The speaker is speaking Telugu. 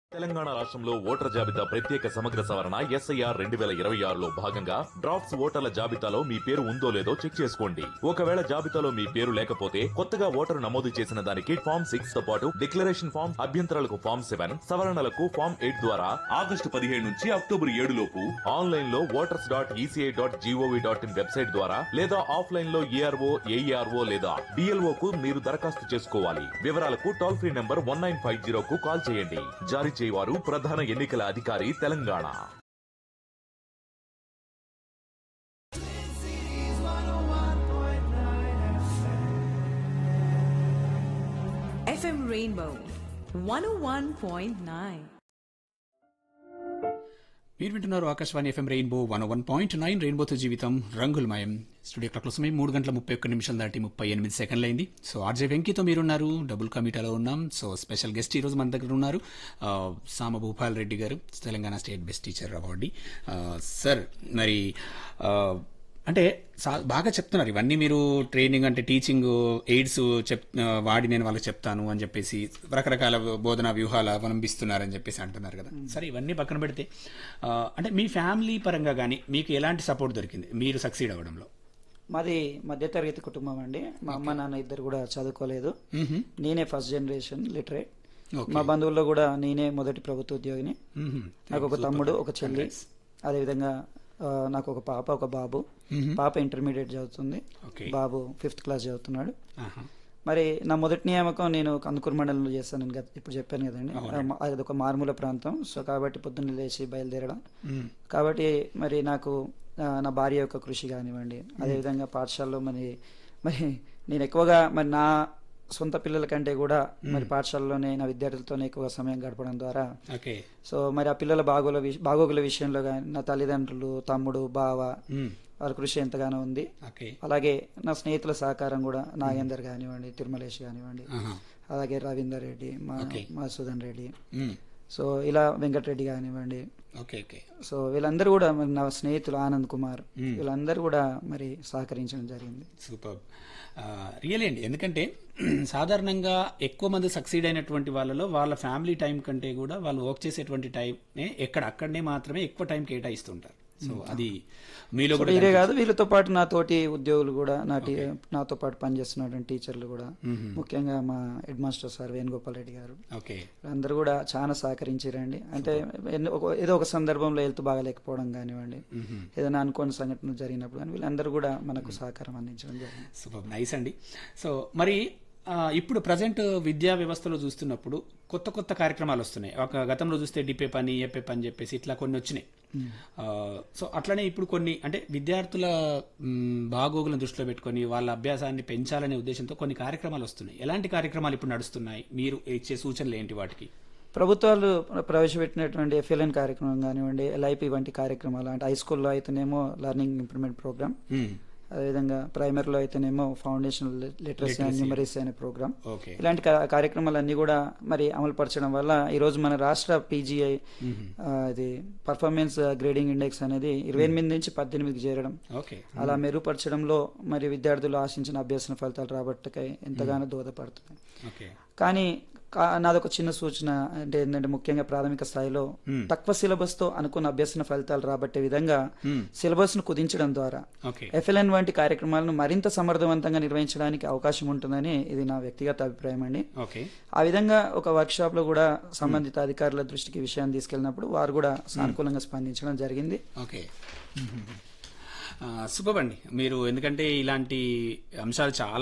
తెలంగాణ రాష్ట్రంలో ఓటర్ల జాబితా ప్రత్యేక సమగ్ర సవరణ ఎస్ఐఆర్ రెండు వేల ఇరవై ఆరులో భాగంగా డ్రాఫ్ట్స్ ఓటర్ల జాబితాలో మీ పేరు ఉందో లేదో చెక్ చేసుకోండి ఒకవేళ జాబితాలో మీ పేరు లేకపోతే కొత్తగా ఓటరు నమోదు చేసిన దానికి ఫామ్ సిక్స్ తో పాటు డిక్లరేషన్ ఫామ్ అభ్యంతరాలకు ఫామ్ సెవెన్ సవరణలకు ఫామ్ ఎయిట్ ద్వారా ఆగస్టు పదిహేడు నుంచి అక్టోబర్ ఏడు లోపు ఆన్లైన్ లో voters dot ECI dot gov dot in website ద్వారా లేదా ఆఫ్లైన్ లో ఏఆర్ఓ ఏఈఆర్ఓ లేదా డిఎల్ఓ కు మీరు దరఖాస్తు చేసుకోవాలి వివరాలకు toll free number one nine five zero కు కాల్ చేయండి జారీ చేయవారు ప్రధాన ఎన్నికల అధికారి తెలంగాణ FM Rainbow 101.9. మీరు వింటున్నారు Akashvani FM rainbow one one point nine రెయిన్బోతో జీవితం రంగులమయం స్టూడియో క్లాక్ల సమయం మూడు గంటల ముప్పై ఒక్క నిమిషాలు దాటి ముప్పై ఎనిమిది సెకండ్లు అయింది సో ఆర్జే వెంకీతో మీరున్నారు డబుల్ కమిటాలో ఉన్నాం సో స్పెషల్ గెస్ట్ ఈ రోజు మన దగ్గర ఉన్నారు ఆ, సామ Bhupal Reddy garu Telangana state best teacher award sir మరి ఆ, అంటే సా- బాగా చెప్తున్నారు ఇవన్నీ మీరు ట్రైనింగ్ అంటే టీచింగ్ ఎయిడ్స్ చెప్ ఆ, వాడి నేను వాళ్ళకి చెప్తాను అని చెప్పేసి రకరకాల బోధనా వ్యూహాలు అవలంబిస్తున్నారని చెప్పేసి అంటున్నారు కదా సరే ఇవన్నీ పక్కన పెడితే ఆ, అంటే మీ ఫ్యామిలీ పరంగా కానీ మీకు ఎలాంటి సపోర్ట్ దొరికింది మీరు సక్సీడ్ అవ్వడంలో మాది మధ్యతరగతి కుటుంబం అండి మా అమ్మ నాన్న ఇద్దరు కూడా చదువుకోలేదు నేనే ఫస్ట్ జనరేషన్ లిటరేట్ Okay. మా బంధువుల్లో కూడా నేనే మొదటి ప్రభుత్వ ఉద్యోగిని మ్మ్. నాకు ఒక తమ్ముడు ఒక చెల్లి అదేవిధంగా ఆ, నాకు ఒక పాప ఒక బాబు పాప ఇంటర్మీడియట్ చదువుతుంది Okay. బాబు ఫిఫ్త్ క్లాస్ చదువుతున్నాడు ఆహా. మరి నా మొదటి నియామకం నేను కందుకూరు మండలంలో చేస్తాను నేను గత- ఇప్పుడు చెప్పాను కదండి అది ఒక మారుమూల ప్రాంతం సో కాబట్టి పొద్దున్న లేచి బయలుదేరడం మ్మ్. కాబట్టి మరి నాకు ఆ, నా భార్య యొక్క కృషి కానివ్వండి అదేవిధంగా పాఠశాలలో మరి మరి నేను ఎక్కువగా మరి నా సొంత పిల్లల కంటే కూడా మరి పాఠశాలలోనే నా విద్యార్థులతోనే ఎక్కువ సమయం గడపడం ద్వారా ఓకే సో మరి ఆ పిల్లల బాగోల విష- బాగోగుల విషయంలో కానీ నా తల్లిదండ్రులు తమ్ముడు బావ మ్మ్. వారి కృషి ఎంతగానో ఉంది ఓకే అలాగే నా స్నేహితుల సహకారం కూడా నాగేందర్ కానివ్వండి తిరుమలేష్ కానివ్వండి ఆహా. అలాగే రవీందర్ రెడ్డి మా Okay. మధుసూదన్ రెడ్డి మ్మ్. సో ఇలా వెంకటరెడ్డి కానివ్వండి ఓకే ఓకే సో వీళ్ళందరూ కూడా మరి నా స్నేహితులు ఆనంద్ కుమార్ వీళ్ళందరూ కూడా మరి సహకరించడం జరిగింది సూపర్ రియల్ అండి ఎందుకంటే సాధారణంగా ఎక్కువ మంది సక్సీడ్ అయినటువంటి వాళ్ళలో వాళ్ళ ఫ్యామిలీ టైం కంటే కూడా వాళ్ళు వర్క్ చేసేటువంటి టైంనే ఎక్కడ అక్కడనే మాత్రమే ఎక్కువ టైం కేటాయిస్తుంటారు సో అది మీలో కూడా ఇదే కాదు వీళ్ళతో పాటు నా తోటి ఉద్యోగులు కూడా నా టీ- నాతో పాటు పనిచేస్తున్నటువంటి టీచర్లు కూడా ముఖ్యంగా మా head master sir Venugopal Reddy garu okay అందరూ కూడా చాలా సహకరించారండి అంటే ఎన్నో- ఒక- ఏదో ఒక సందర్భంలో హెల్త్ బాగాలేకపోవడం కానివ్వండి ఏదైనా అనుకోని సంఘటన జరిగినప్పుడు కానీ వీళ్ళందరూ కూడా మనకు సహకారం అందించడం జరిగింది సూపర్ నైస్ అండి సో మరి ఆ, ఇప్పుడు ప్రజెంట్ విద్యా వ్యవస్థలో చూస్తున్నప్పుడు కొత్త కొత్త కార్యక్రమాలు వస్తున్నాయి ఒక గతంలో చూస్తే డిపే పని ఎప్పే పని చెప్పేసి ఇట్లా కొన్ని వచ్చినాయి ఆ, సో అట్లనే ఇప్పుడు కొన్ని అంటే విద్యార్థుల మ్, బాగోగులను దృష్టిలో పెట్టుకొని వాళ్ళ అభ్యాసాన్ని పెంచాలనే ఉద్దేశంతో కొన్ని కార్యక్రమాలు వస్తున్నాయి ఎలాంటి కార్యక్రమాలు ఇప్పుడు నడుస్తున్నాయి మీరు ఇచ్చే సూచనలు ఏంటి వాటికి ప్రభుత్వాలు ప్రవేశపెట్టినటువంటి ఎఫ్ఎల్ఎన్ కార్యక్రమం కానివ్వండి ఎల్ఐపి వంటి కార్యక్రమాలు అంటే హై స్కూల్లో అయితేనేమో లెర్నింగ్ ఇంప్రూవ్మెంట్ ప్రోగ్రామ్ మ్, అదేవిధంగా ప్రైమరీలో అయితేనేమో ఫౌండేషన్ లిటరసీ అండ్ న్యూమరీసీ అనే ప్రోగ్రామ్ ఓకే ఇలాంటి కా- కార్యక్రమాలన్నీ కూడా మరి అమలు పరచడం వల్ల ఈ రోజు మన రాష్ట్ర పీజీఐ ఇది పర్ఫార్మెన్స్ గ్రేడింగ్ ఇండెక్స్ అనేది ఇరవై ఎనిమిది నుంచి పద్దెనిమిదికి చేరడం ఓకే అలా మెరుగుపరచడంలో మరి విద్యార్థులు ఆశించిన అభ్యసన ఫలితాలు రాబట్టకై ఎంతగానో దోహదపడుతున్నాయి ఓకే కానీ కా- నాదొక చిన్న సూచన అంటే ఏంటంటే ముఖ్యంగా ప్రాథమిక స్థాయిలో తక్కువ సిలబస్ తో అనుకున్న అభ్యసన ఫలితాలు రాబట్టే విధంగా సిలబస్ ను కుదించడం ద్వారా ఓకే ఎఫ్ఎల్ఎన్ వంటి కార్యక్రమాలను మరింత సమర్థవంతంగా నిర్వహించడానికి అవకాశం ఉంటుందని ఇది నా వ్యక్తిగత అభిప్రాయం అండి ఓకే ఆ విధంగా ఒక వర్క్ షాప్ లో కూడా సంబంధిత అధికారుల దృష్టికి విషయాన్ని తీసుకెళ్ళినప్పుడు వారు కూడా సానుకూలంగా స్పందించడం జరిగింది ఓకే సూపర్ అండి మీరు ఎందుకంటే ఇలాంటి అంశాలు చాలా